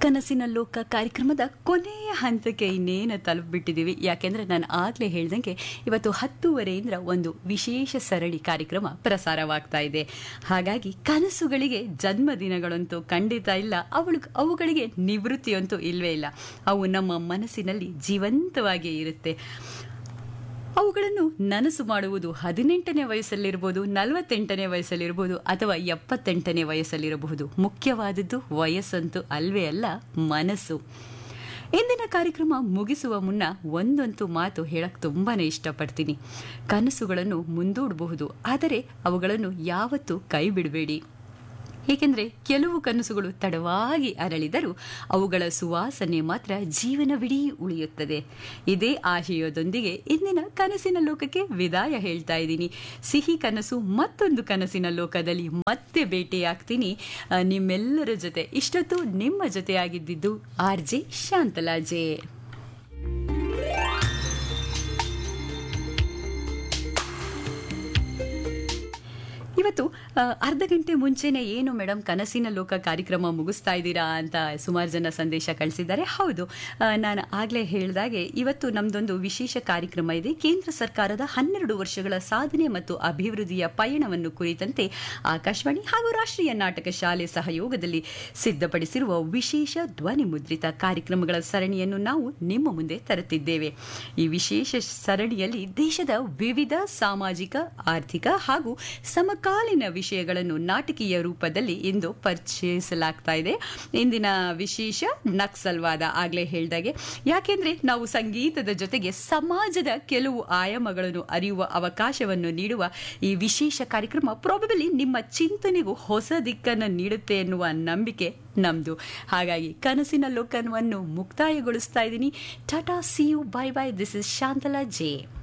ಕನಸಿನ ಲೋಕ ಕಾರ್ಯಕ್ರಮದ ಕೊನೆಯ ಹಂತಕ್ಕೆ ಇನ್ನೇನು ತಲುಪಿಬಿಟ್ಟಿದ್ದೀವಿ ಯಾಕೆಂದ್ರೆ ನಾನು ಆಗಲೇ ಹೇಳ್ದಂಗೆ ಇವತ್ತು ಹತ್ತೂವರೆಯಿಂದ ಒಂದು ವಿಶೇಷ ಸರಣಿ ಕಾರ್ಯಕ್ರಮ ಪ್ರಸಾರವಾಗ್ತಾ ಇದೆ ಹಾಗಾಗಿ ಕನಸುಗಳಿಗೆ ಜನ್ಮದಿನಗಳಂತೂ ಖಂಡಿತ ಇಲ್ಲ ಅವಳು ಅವುಗಳಿಗೆ ನಿವೃತ್ತಿಯಂತೂ ಇಲ್ವೇ ಇಲ್ಲ ಅವು ನಮ್ಮ ಮನಸ್ಸಿನಲ್ಲಿ ಜೀವಂತವಾಗಿ ಇರುತ್ತೆ ಅವುಗಳನ್ನು ನನಸು ಮಾಡುವುದು ಹದಿನೆಂಟನೇ ವಯಸ್ಸಲ್ಲಿರ್ಬೋದು ನಲವತ್ತೆಂಟನೇ ವಯಸ್ಸಲ್ಲಿರ್ಬೋದು ಅಥವಾ ಎಪ್ಪತ್ತೆಂಟನೇ ವಯಸ್ಸಲ್ಲಿರಬಹುದು ಮುಖ್ಯವಾದದ್ದು ವಯಸ್ಸಂತೂ ಅಲ್ವೇ ಅಲ್ಲ ಮನಸ್ಸು ಇಂದಿನ ಕಾರ್ಯಕ್ರಮ ಮುಗಿಸುವ ಮುನ್ನ ಒಂದಂತೂ ಮಾತು ಹೇಳಕ್ ತುಂಬಾನೇ ಇಷ್ಟಪಡ್ತೀನಿ ಕನಸುಗಳನ್ನು ಮುಂದೂಡಬಹುದು ಆದರೆ ಅವುಗಳನ್ನು ಯಾವತ್ತೂ ಕೈ ಬಿಡಬೇಡಿ ಏಕೆಂದರೆ ಕೆಲವು ಕನಸುಗಳು ತಡವಾಗಿ ಅರಳಿದರೂ ಅವುಗಳ ಸುವಾಸನೆ ಮಾತ್ರ ಜೀವನವಿಡೀ ಉಳಿಯುತ್ತದೆ ಇದೇ ಆಶಯದೊಂದಿಗೆ ಇಂದಿನ ಕನಸಿನ ಲೋಕಕ್ಕೆ ವಿದಾಯ ಹೇಳ್ತಾ ಇದ್ದೀನಿ ಸಿಹಿ ಕನಸು ಮತ್ತೊಂದು ಕನಸಿನ ಲೋಕದಲ್ಲಿ ಮತ್ತೆ ಭೇಟಿಯಾಗ್ತೀನಿ ಆ, ನಿಮ್ಮೆಲ್ಲರ ಜೊತೆ ಇಷ್ಟೊತ್ತು ನಿಮ್ಮ ಜೊತೆಯಾಗಿದ್ದಿದ್ದು ಆರ್ ಜೆ ಶಾಂತಲಾಜೆ ಇವತ್ತು ಆ, ಅರ್ಧ ಗಂಟೆ ಮುಂಚೆನೆ ಏನು ಮೇಡಮ್ ಕನಸಿನ ಲೋಕ ಕಾರ್ಯಕ್ರಮ ಮುಗಿಸ್ತಾ ಇದ್ದೀರಾ ಅಂತ ಸುಮಾರು ಜನ ಸಂದೇಶ ಕಳಿಸಿದ್ದಾರೆ ಹೌದು ಆ, ನಾನು ಆಗಲೇ ಹೇಳಿದಾಗೆ ಇವತ್ತು ನಮ್ದೊಂದು ವಿಶೇಷ ಕಾರ್ಯಕ್ರಮ ಇದೆ ಕೇಂದ್ರ ಸರ್ಕಾರದ ಹನ್ನೆರಡು ವರ್ಷಗಳ ಸಾಧನೆ ಮತ್ತು ಅಭಿವೃದ್ಧಿಯ ಪಯಣವನ್ನು ಕುರಿತಂತೆ ಆಕಾಶವಾಣಿ ಹಾಗೂ ರಾಷ್ಟ್ರೀಯ ನಾಟಕ ಶಾಲೆ ಸಹಯೋಗದಲ್ಲಿ ಸಿದ್ಧಪಡಿಸಿರುವ ವಿಶೇಷ ಧ್ವನಿ ಮುದ್ರಿತ ಕಾರ್ಯಕ್ರಮಗಳ ಸರಣಿಯನ್ನು ನಾವು ನಿಮ್ಮ ಮುಂದೆ ತರುತ್ತಿದ್ದೇವೆ ಈ ವಿಶೇಷ ಸರಣಿಯಲ್ಲಿ ದೇಶದ ವಿವಿಧ ಸಾಮಾಜಿಕ ಆರ್ಥಿಕ ಹಾಗೂ ಸಮಕಾಲೀನ ವಿಷಯಗಳನ್ನು ನಾಟಕೀಯ ರೂಪದಲ್ಲಿ ಇಂದು ಪರಿಚಯಿಸಲಾಗ್ತಾ ಇದೆ ಇಂದಿನ ವಿಶೇಷ ನಕ್ಸಲ್ವಾದ ಆಗ್ಲೇ ಹೇಳ್ದಾಗೆ ಯಾಕೆಂದ್ರೆ ನಾವು ಸಂಗೀತದ ಜೊತೆಗೆ ಸಮಾಜದ ಕೆಲವು ಆಯಾಮಗಳನ್ನು ಅರಿಯುವ ಅವಕಾಶವನ್ನು ನೀಡುವ ಈ ವಿಶೇಷ ಕಾರ್ಯಕ್ರಮ ಪ್ರಾಬಬಲಿ ನಿಮ್ಮ ಚಿಂತನೆಗೂ ಹೊಸ ದಿಕ್ಕನ್ನು ನೀಡುತ್ತೆ ಎನ್ನುವ ನಂಬಿಕೆ ನಮ್ದು ಹಾಗಾಗಿ ಕನಸಿನ ಲೋಕವನ್ನು ಮುಕ್ತಾಯಗೊಳಿಸ್ತಾ ಇದ್ದೀನಿ tata see you bye bye this is Shantala J